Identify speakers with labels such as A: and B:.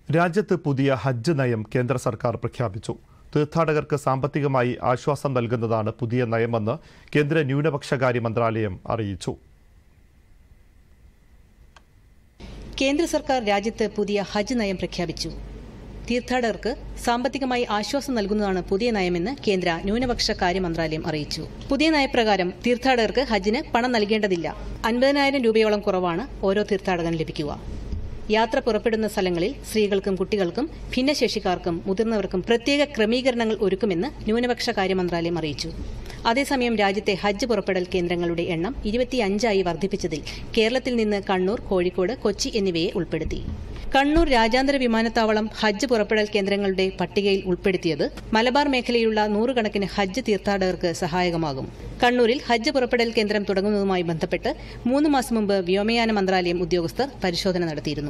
A: രാജ്യത്ത് പുതിയ ഹജ്ജ് നയം കേന്ദ്ര സർക്കാർ പ്രഖ്യാപിച്ചു തീർത്ഥാടകർക്ക് സാമ്പത്തികമായി ആശ്വാസം നൽകുന്നതാണ് പുതിയ നയമെന്ന് കേന്ദ്ര ന്യൂനപക്ഷകാര്യ മന്ത്രാലയം അറിയിച്ചു
B: കേന്ദ്ര സർക്കാർ രാജ്യത്ത് പുതിയ ഹജ്ജ് നയം പ്രഖ്യാപിച്ചു തീർത്ഥാടകർക്ക് സാമ്പത്തികമായി ആശ്വാസം നൽകുന്നതാണ് പുതിയ നയമെന്ന് കേന്ദ്ര ന്യൂനപക്ഷ കാര്യ മന്ത്രാലയം അറിയിച്ചു പുതിയ നയപ്രകാരം തീർത്ഥാടകർക്ക് ഹജ്ജിന് പണം നൽകേണ്ടതില്ല അൻപതിനായിരം രൂപയോളം കുറവാണ് ഓരോ തീർത്ഥാടകന് ലഭിക്കുക യാത്ര പുറപ്പെടുന്ന സ്ഥലങ്ങളിൽ സ്ത്രീകൾക്കും കുട്ടികൾക്കും ഭിന്നശേഷിക്കാർക്കും മുതിർന്നവർക്കും പ്രത്യേക ക്രമീകരണങ്ങൾ ഒരുക്കുമെന്ന് ന്യൂനപക്ഷ കാര്യ മന്ത്രാലയം അറിയിച്ചു അതേസമയം രാജ്യത്തെ ഹജ്ജ് പുറപ്പെടൽ കേന്ദ്രങ്ങളുടെ എണ്ണം ഇരുപത്തിയഞ്ചായി വർദ്ധിപ്പിച്ചതിൽ കേരളത്തിൽ നിന്ന് കണ്ണൂർ കോഴിക്കോട് കൊച്ചി എന്നിവയെ ഉൾപ്പെടുത്തി കണ്ണൂർ രാജ്യാന്തര വിമാനത്താവളം ഹജ്ജ് പുറപ്പെടൽ കേന്ദ്രങ്ങളുടെ പട്ടികയിൽ ഉൾപ്പെടുത്തിയത് മലബാർ മേഖലയിലുള്ള നൂറുകണക്കിന് ഹജ്ജ് തീർത്ഥാടകർക്ക് സഹായകമാകും കണ്ണൂരിൽ ഹജ്ജ് പുറപ്പെടൽ കേന്ദ്രം തുടങ്ങുന്നതുമായി ബന്ധപ്പെട്ട് മൂന്ന് മാസം മുമ്പ് വ്യോമയാന മന്ത്രാലയം ഉദ്യോഗസ്ഥർ പരിശോധന നടത്തിയിരുന്നു